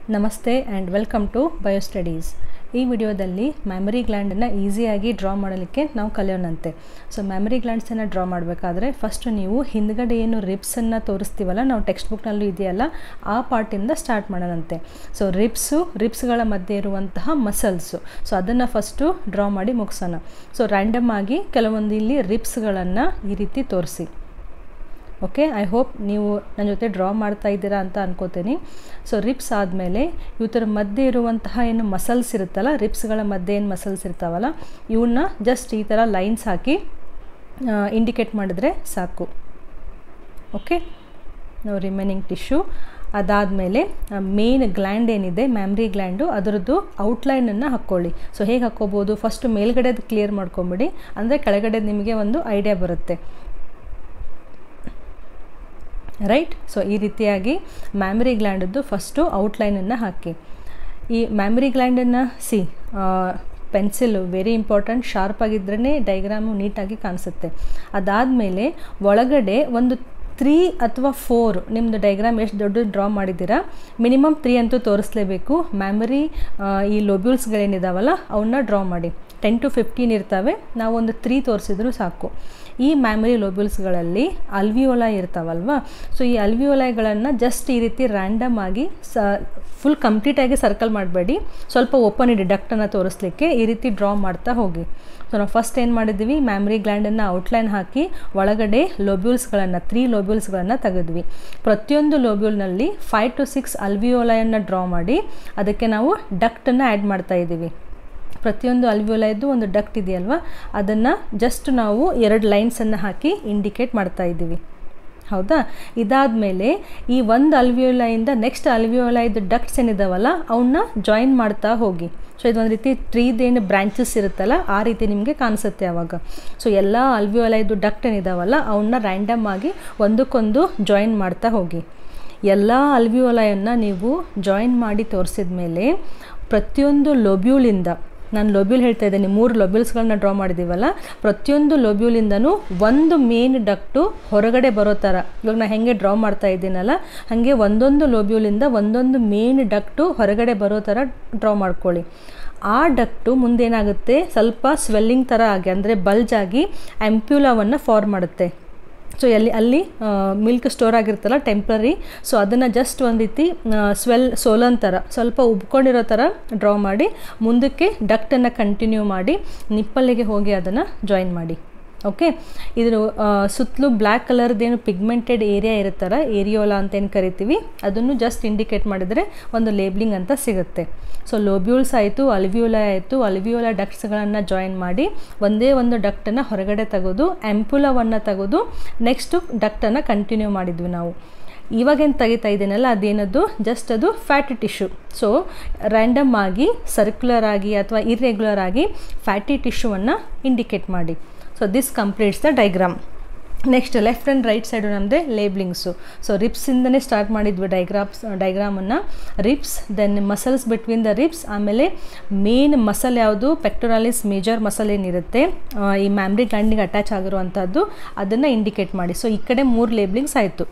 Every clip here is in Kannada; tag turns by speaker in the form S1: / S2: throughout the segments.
S1: ನಮಸ್ತೆ ಆ್ಯಂಡ್ ವೆಲ್ಕಮ್ ಟು ಬಯೋಸ್ಟಡೀಸ್ ಈ ವಿಡಿಯೋದಲ್ಲಿ ಮ್ಯಾಮರಿ ಗ್ಲ್ಯಾಂಡನ್ನು ಈಸಿಯಾಗಿ ಡ್ರಾ ಮಾಡಲಿಕ್ಕೆ ನಾವು ಕಲಿಯೋಣಂತೆ ಸೊ ಮ್ಯಾಮರಿ ಗ್ಲ್ಯಾಂಡ್ಸನ್ನು ಡ್ರಾ ಮಾಡಬೇಕಾದ್ರೆ ಫಸ್ಟ್ ನೀವು ಹಿಂದ್ಗಡೆ ಏನು ರಿಬ್ಸನ್ನು ತೋರಿಸ್ತೀವಲ್ಲ ನಾವು ಟೆಕ್ಸ್ಟ್ ಬುಕ್ನಲ್ಲೂ ಇದೆಯಲ್ಲ ಆ ಪಾರ್ಟಿಂದ ಸ್ಟಾರ್ಟ್ ಮಾಡೋಣಂತೆ ಸೊ ರಿಬ್ಸು ರಿಬ್ಸ್ಗಳ ಮಧ್ಯೆ ಇರುವಂತಹ ಮಸಲ್ಸು ಸೊ ಅದನ್ನು ಫಸ್ಟು ಡ್ರಾ ಮಾಡಿ ಮುಗಿಸೋಣ ಸೊ ರ್ಯಾಂಡಮ್ ಆಗಿ ಕೆಲವೊಂದು ಇಲ್ಲಿ ರಿಬ್ಸ್ಗಳನ್ನು ಈ ರೀತಿ ತೋರಿಸಿ ಓಕೆ ಐ ಹೋಪ್ ನೀವು ನನ್ನ ಜೊತೆ ಡ್ರಾ ಮಾಡ್ತಾ ಇದ್ದೀರಾ ಅಂತ ಅನ್ಕೋತೀನಿ ಸೊ ರಿಪ್ಸ್ ಆದಮೇಲೆ ಇವತ್ತರ ಮಧ್ಯೆ ಇರುವಂತಹ ಏನು ಮಸಲ್ಸ್ ಇರುತ್ತಲ್ಲ ರಿಪ್ಸ್ಗಳ ಮಧ್ಯೆ ಏನು ಮಸಲ್ಸ್ ಇರ್ತಾವಲ್ಲ ಇವನ್ನ ಜಸ್ಟ್ ಈ ಥರ ಲೈನ್ಸ್ ಹಾಕಿ ಇಂಡಿಕೇಟ್ ಮಾಡಿದ್ರೆ ಸಾಕು ಓಕೆ ನಾವು ರಿಮೈನಿಂಗ್ ಟಿಶ್ಯೂ ಅದಾದಮೇಲೆ ಮೇನ್ ಗ್ಲ್ಯಾಂಡ್ ಏನಿದೆ ಮ್ಯಾಮ್ರಿ ಗ್ಲ್ಯಾಂಡು ಅದರದ್ದು ಔಟ್ಲೈನನ್ನು ಹಾಕ್ಕೊಳ್ಳಿ ಸೊ ಹೇಗೆ ಹಾಕ್ಕೋಬೋದು ಫಸ್ಟು ಮೇಲ್ಗಡೆದು ಕ್ಲಿಯರ್ ಮಾಡ್ಕೊಂಬಿಡಿ ಅಂದರೆ ಕೆಳಗಡೆ ನಿಮಗೆ ಒಂದು ಐಡಿಯಾ ಬರುತ್ತೆ ರೈಟ್ ಸೊ ಈ ರೀತಿಯಾಗಿ ಮ್ಯಾಮರಿ ಗ್ಲ್ಯಾಂಡದ್ದು ಫಸ್ಟು ಔಟ್ಲೈನನ್ನು ಹಾಕಿ ಈ ಮ್ಯಾಮರಿ ಗ್ಲ್ಯಾಂಡನ್ನು see pencil very important sharp ಆಗಿದ್ರೇ ಡೈಗ್ರಾಮು ನೀಟಾಗಿ ಕಾಣಿಸುತ್ತೆ ಅದಾದಮೇಲೆ ಒಳಗಡೆ ಒಂದು ತ್ರೀ ಅಥವಾ ಫೋರ್ ನಿಮ್ಮದು ಡೈಗ್ರಾಮ್ ಎಷ್ಟು ದೊಡ್ಡದು ಡ್ರಾ ಮಾಡಿದ್ದೀರಾ ಮಿನಿಮಮ್ ತ್ರೀ ಅಂತೂ ತೋರಿಸ್ಲೇಬೇಕು ಮ್ಯಾಮರಿ ಈ ಲೊಬ್ಯೂಲ್ಸ್ಗಳೇನಿದಾವಲ್ಲ ಅವನ್ನ ಡ್ರಾ ಮಾಡಿ ಟೆನ್ ಟು ಫಿಫ್ಟೀನ್ ಇರ್ತವೆ ನಾವು ಒಂದು ತ್ರೀ ತೋರಿಸಿದ್ರು ಸಾಕು ಈ ಮ್ಯಾಮರಿ ಲೋಬ್ಯೂಲ್ಸ್ಗಳಲ್ಲಿ ಅಲ್ವಿಯೋಲೈ ಇರ್ತಾವಲ್ವ ಸೊ ಈ ಅಲ್ವಿಯೋಲೈಗಳನ್ನು ಜಸ್ಟ್ ಈ ರೀತಿ ರ್ಯಾಂಡಮ್ ಆಗಿ ಸ ಫುಲ್ ಕಂಪ್ಲೀಟಾಗಿ ಸರ್ಕಲ್ ಮಾಡಬೇಡಿ ಸ್ವಲ್ಪ ಓಪನ್ ಇಡಿ ಡಕ್ಟನ್ನು ತೋರಿಸ್ಲಿಕ್ಕೆ ಈ ರೀತಿ ಡ್ರಾ ಮಾಡ್ತಾ ಹೋಗಿ ಸೊ ನಾವು ಫಸ್ಟ್ ಏನು ಮಾಡಿದ್ವಿ ಮ್ಯಾಮ್ರಿ ಗ್ಲ್ಯಾಂಡನ್ನು ಔಟ್ಲೈನ್ ಹಾಕಿ ಒಳಗಡೆ ಲೋಬ್ಯೂಲ್ಸ್ಗಳನ್ನು ತ್ರೀ ಲೋಬ್ಯೂಲ್ಸ್ಗಳನ್ನು ತೆಗೆದ್ವಿ ಪ್ರತಿಯೊಂದು ಲೋಬ್ಯೂಲ್ನಲ್ಲಿ ಫೈವ್ ಟು ಸಿಕ್ಸ್ ಅಲ್ವಿಯೋಲಯನ್ನು ಡ್ರಾ ಮಾಡಿ ಅದಕ್ಕೆ ನಾವು ಡಕ್ಟನ್ನು ಆ್ಯಡ್ ಮಾಡ್ತಾ ಇದ್ದೀವಿ ಪ್ರತಿಯೊಂದು ಅಲ್ವಿಯೋಲೈದು ಒಂದು ಡಕ್ಟ್ ಇದೆಯಲ್ವ ಅದನ್ನು ಜಸ್ಟ್ ನಾವು ಎರಡು ಲೈನ್ಸನ್ನು ಹಾಕಿ ಇಂಡಿಕೇಟ್ ಮಾಡ್ತಾ ಇದ್ದೀವಿ ಹೌದಾ ಇದಾದಮೇಲೆ ಈ ಒಂದು ಅಲ್ವಿಯೋಲೈಯಿಂದ ನೆಕ್ಸ್ಟ್ ಅಲ್ವಿಯೋಲೈದು ಡಕ್ಟ್ಸ್ ಏನಿದಾವಲ್ಲ ಅವನ್ನ ಜಾಯಿನ್ ಮಾಡ್ತಾ ಹೋಗಿ ಸೊ ಇದೊಂದು ರೀತಿ ಟ್ರೀದೇನು ಬ್ರ್ಯಾಂಚಸ್ ಇರುತ್ತಲ್ಲ ಆ ರೀತಿ ನಿಮಗೆ ಕಾಣಿಸುತ್ತೆ ಆವಾಗ ಸೊ ಎಲ್ಲ ಅಲ್ವಿಯೋಲೈದು ಡಕ್ಟ್ ಏನಿದಾವಲ್ಲ ಅವನ್ನ ರ್ಯಾಂಡಮ್ ಆಗಿ ಒಂದಕ್ಕೊಂದು ಜಾಯಿನ್ ಮಾಡ್ತಾ ಹೋಗಿ ಎಲ್ಲ ಅಲ್ವಿಯೋಲಯನ್ನು ನೀವು ಜಾಯಿನ್ ಮಾಡಿ ತೋರಿಸಿದ ಮೇಲೆ ಪ್ರತಿಯೊಂದು ಲೊಬ್ಯೂಲಿಂದ ನಾನು ಲೊಬ್ಯೂಲ್ ಹೇಳ್ತಾ ಇದ್ದೀನಿ ಮೂರು ಲೊಬ್ಯೂಲ್ಸ್ಗಳನ್ನ ಡ್ರಾ ಮಾಡಿದ್ದೀವಲ್ಲ ಪ್ರತಿಯೊಂದು ಲೊಬ್ಯೂಲಿಂದನೂ ಒಂದು ಮೇನ್ ಡಕ್ಟು ಹೊರಗಡೆ ಬರೋ ಥರ ಇವಾಗ ನಾನು ಹೇಗೆ ಡ್ರಾ ಮಾಡ್ತಾ ಇದ್ದೀನಲ್ಲ ಹಾಗೆ ಒಂದೊಂದು ಲೊಬ್ಯೂಲಿಂದ ಒಂದೊಂದು ಮೇನ್ ಡಕ್ಟು ಹೊರಗಡೆ ಬರೋ ಥರ ಡ್ರಾ ಮಾಡ್ಕೊಳ್ಳಿ ಆ ಡಕ್ಟು ಮುಂದೇನಾಗುತ್ತೆ ಸ್ವಲ್ಪ ಸ್ವೆಲ್ಲಿಂಗ್ ಥರ ಆಗಿ ಅಂದರೆ ಬಲ್ಜ್ ಆಗಿ ಆ್ಯಂಪ್ಯುಲಾವನ್ನು ಫಾರ್ಮ್ ಮಾಡುತ್ತೆ ಸೊ ಎಲ್ಲಿ ಅಲ್ಲಿ ಮಿಲ್ಕ್ ಸ್ಟೋರ್ ಆಗಿರ್ತಲ್ಲ ಟೆಂಪ್ರರಿ ಸೊ ಅದನ್ನು ಜಸ್ಟ್ ಒಂದು ರೀತಿ ಸ್ವೆಲ್ ಸೋಲನ್ ಥರ ಸ್ವಲ್ಪ ಉಬ್ಕೊಂಡಿರೋ ಥರ ಡ್ರಾ ಮಾಡಿ ಮುಂದಕ್ಕೆ ಡಕ್ಟನ್ನು ಕಂಟಿನ್ಯೂ ಮಾಡಿ ನಿಪ್ಪಲ್ಲಿಗೆ ಹೋಗಿ ಅದನ್ನು ಜಾಯಿನ್ ಮಾಡಿ ಓಕೆ ಇದ್ರ ಸುತ್ತಲೂ ಬ್ಲ್ಯಾಕ್ ಕಲರ್ದೇನು ಪಿಗ್ಮೆಂಟೆಡ್ ಏರಿಯಾ ಇರುತ್ತಲ್ಲ ಏರಿಯೋಲಾ ಅಂತ ಏನು ಕರಿತೀವಿ ಅದನ್ನು ಜಸ್ಟ್ ಇಂಡಿಕೇಟ್ ಮಾಡಿದರೆ ಒಂದು ಲೇಬ್ಲಿಂಗ್ ಅಂತ ಸಿಗುತ್ತೆ ಸೊ ಲೋಬ್ಯೂಲ್ಸ್ ಆಯಿತು ಅಲ್ವಿಯೋಲಾ ಆಯಿತು ಅಲ್ವಿಯೋಲಾ ಡಕ್ಟ್ಸ್ಗಳನ್ನು ಜಾಯಿನ್ ಮಾಡಿ ಒಂದೇ ಒಂದು ಡಕ್ಟನ್ನು ಹೊರಗಡೆ ತೆಗೆದು ಆ್ಯಂಪುಲವನ್ನು ತೆಗೆದು ನೆಕ್ಸ್ಟು ಡಕ್ಟನ್ನು ಕಂಟಿನ್ಯೂ ಮಾಡಿದ್ವಿ ನಾವು ಇವಾಗೇನು ತೆಗಿತಾ ಇದ್ದೀನಲ್ಲ ಅದೇನದು ಜಸ್ಟ್ ಅದು ಫ್ಯಾಟಿ ಟಿಶ್ಯೂ ಸೊ ರ್ಯಾಂಡಮ್ ಆಗಿ ಸರ್ಕ್ಯುಲರ್ ಆಗಿ ಅಥವಾ ಇರ್ರೆಗ್ಯುಲರ್ ಆಗಿ ಫ್ಯಾಟಿ ಟಿಶ್ಯೂವನ್ನು ಇಂಡಿಕೇಟ್ ಮಾಡಿ so this completes the diagram next left and right side ನಮ್ಮದೇ ಲೇಬ್ಲಿಂಗ್ಸು ಸೊ ರಿಪ್ಸಿಂದನೇ ಸ್ಟಾರ್ಟ್ ಮಾಡಿದ್ವಿ ಡೈಗ್ರಾಮ್ಸ್ ಡೈಗ್ರಾಮನ್ನು ribs then muscles between the ribs ಆಮೇಲೆ ಮೇನ್ ಮಸಲ್ ಯಾವುದು ಪೆಕ್ಟೊರಾಲಿಸ್ ಮೇಜರ್ ಮಸಲ್ ಏನಿರುತ್ತೆ ಈ ಮ್ಯಾಮ್ರಿ ಗ್ಲ್ಯಾಂಡಿಗೆ ಅಟ್ಯಾಚ್ ಆಗಿರುವಂಥದ್ದು ಅದನ್ನು ಇಂಡಿಕೇಟ್ ಮಾಡಿ ಸೊ ಈ ಕಡೆ ಮೂರು ಲೇಬ್ಲಿಂಗ್ಸ್ ಆಯಿತು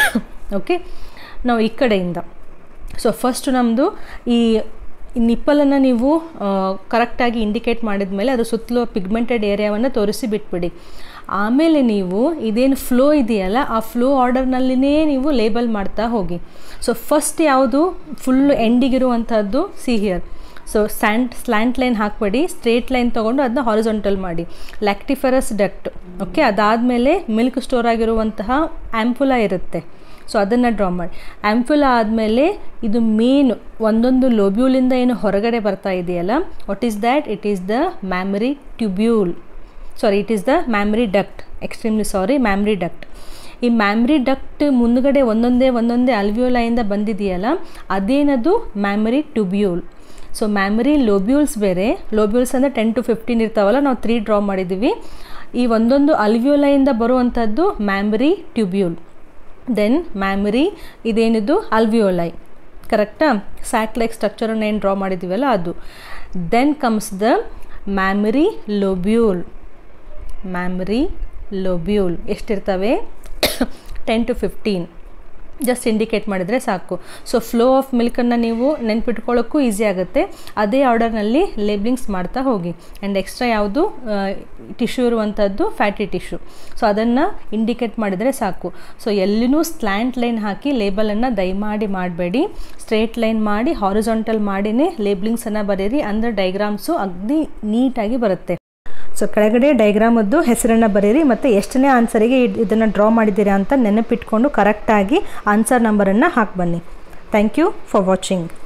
S1: ಓಕೆ ನಾವು ಈ ಕಡೆಯಿಂದ ಸೊ ಫಸ್ಟ್ ನಮ್ಮದು ಈ ನಿಪ್ಪಲನ್ನು ನೀವು ಕರೆಕ್ಟಾಗಿ ಇಂಡಿಕೇಟ್ ಮಾಡಿದ ಮೇಲೆ ಅದು ಸುತ್ತಲೂ ಪಿಗ್ಮೆಂಟೆಡ್ ಏರಿಯಾವನ್ನು ತೋರಿಸಿ ಬಿಟ್ಬಿಡಿ ಆಮೇಲೆ ನೀವು ಇದೇನು ಫ್ಲೋ ಇದೆಯಲ್ಲ ಆ ಫ್ಲೋ ಆರ್ಡರ್ನಲ್ಲಿನೇ ನೀವು ಲೇಬಲ್ ಮಾಡ್ತಾ ಹೋಗಿ ಸೊ ಫಸ್ಟ್ ಯಾವುದು ಫುಲ್ ಎಂಡಿಗಿರುವಂಥದ್ದು ಸಿ ಹಿಯರ್ ಸೊ ಸ್ಯಾಂಟ್ ಸ್ಲ್ಯಾಂಟ್ ಲೈನ್ ಹಾಕಬೇಡಿ ಸ್ಟ್ರೇಟ್ ಲೈನ್ ತೊಗೊಂಡು ಅದನ್ನ ಹಾರಿಜೊಂಟಲ್ ಮಾಡಿ ಲ್ಯಾಕ್ಟಿಫರಸ್ ಡಕ್ಟ್ ಓಕೆ ಅದಾದಮೇಲೆ ಮಿಲ್ಕ್ ಸ್ಟೋರ್ ಆಗಿರುವಂತಹ ಆ್ಯಂಪುಲಾ ಇರುತ್ತೆ ಸೊ ಅದನ್ನು ಡ್ರಾ ಮಾಡಿ ಆ್ಯಂಪುಲಾ ಆದಮೇಲೆ ಇದು ಮೇನ್ ಒಂದೊಂದು ಲೋಬ್ಯೂಲಿಂದ ಏನು ಹೊರಗಡೆ ಬರ್ತಾ ಇದೆಯಲ್ಲ what is that it is the mammary tubule sorry it is the mammary duct extremely sorry mammary duct ಈ ಮ್ಯಾಮ್ರಿ ಡಕ್ಟ್ ಮುಂದ್ಗಡೆ ಒಂದೊಂದೇ ಒಂದೊಂದೇ ಅಲ್ವಿಯೋಲೈಯಿಂದ ಬಂದಿದೆಯಲ್ಲ ಅದೇನದು mammary tubule so mammary lobules ಬೇರೆ ಲೋಬ್ಯೂಲ್ಸ್ ಅಂದರೆ ಟೆನ್ ಟು ಫಿಫ್ಟೀನ್ ಇರ್ತಾವಲ್ಲ ನಾವು ತ್ರೀ ಡ್ರಾ ಮಾಡಿದ್ದೀವಿ ಈ ಒಂದೊಂದು ಅಲ್ವಿಯೋಲೈಯಿಂದ ಬರುವಂಥದ್ದು ಮ್ಯಾಮರಿ ಟ್ಯೂಬ್ಯೂಲ್ ದೆನ್ ಮ್ಯಾಮರಿ ಇದೇನಿದು ಅಲ್ವಿಯೋಲೈ ಕರೆಕ್ಟಾ ಸ್ಯಾಕ್ ಲೈಕ್ ಸ್ಟ್ರಕ್ಚರನ್ನು ಏನು ಡ್ರಾ ಮಾಡಿದ್ದೀವಲ್ಲ ಅದು then comes the mammary lobule mammary lobule ಎಷ್ಟಿರ್ತವೆ ten to fifteen just indicate ಮಾಡಿದರೆ ಸಾಕು ಸೊ ಫ್ಲೋ ಆಫ್ ಮಿಲ್ಕನ್ನು ನೀವು ನೆನ್ಪಿಟ್ಕೊಳ್ಳೋಕ್ಕೂ ಈಸಿ ಆಗುತ್ತೆ ಅದೇ ಆರ್ಡರ್ನಲ್ಲಿ ಲೇಬ್ಲಿಂಗ್ಸ್ ಮಾಡ್ತಾ ಹೋಗಿ ಆ್ಯಂಡ್ ಎಕ್ಸ್ಟ್ರಾ ಯಾವುದು ಟಿಶ್ಯೂ ಇರುವಂಥದ್ದು ಫ್ಯಾಟಿ ಟಿಶ್ಯೂ ಸೊ ಅದನ್ನು ಇಂಡಿಕೇಟ್ ಮಾಡಿದರೆ ಸಾಕು ಸೊ ಎಲ್ಲಿನೂ ಸ್ಲ್ಯಾಂಟ್ ಲೈನ್ ಹಾಕಿ ಲೇಬಲನ್ನು ದಯಮಾಡಿ ಮಾಡಬೇಡಿ ಸ್ಟ್ರೇಟ್ ಲೈನ್ ಮಾಡಿ ಹಾರಿಜಾಂಟಲ್ ಮಾಡಿನೇ ಲೇಬ್ಲಿಂಗ್ಸನ್ನು ಬರೀರಿ ಅಂದರೆ ಡೈಗ್ರಾಮ್ಸು ಅಗ್ದಿ ನೀಟಾಗಿ ಬರುತ್ತೆ ಸೊ ಕೆಳಗಡೆ ಡೈಗ್ರಾಮದ್ದು ಹೆಸರನ್ನು ಬರೀರಿ ಮತ್ತು ಎಷ್ಟನೇ ಆನ್ಸರಿಗೆ ಇದನ್ನು ಡ್ರಾ ಮಾಡಿದ್ದೀರಾ ಅಂತ ನೆನಪಿಟ್ಕೊಂಡು ಕರೆಕ್ಟಾಗಿ ಆನ್ಸರ್ ನಂಬರನ್ನು ಹಾಕಿ ಬನ್ನಿ ಥ್ಯಾಂಕ್ ಯು ಫಾರ್ ವಾಚಿಂಗ್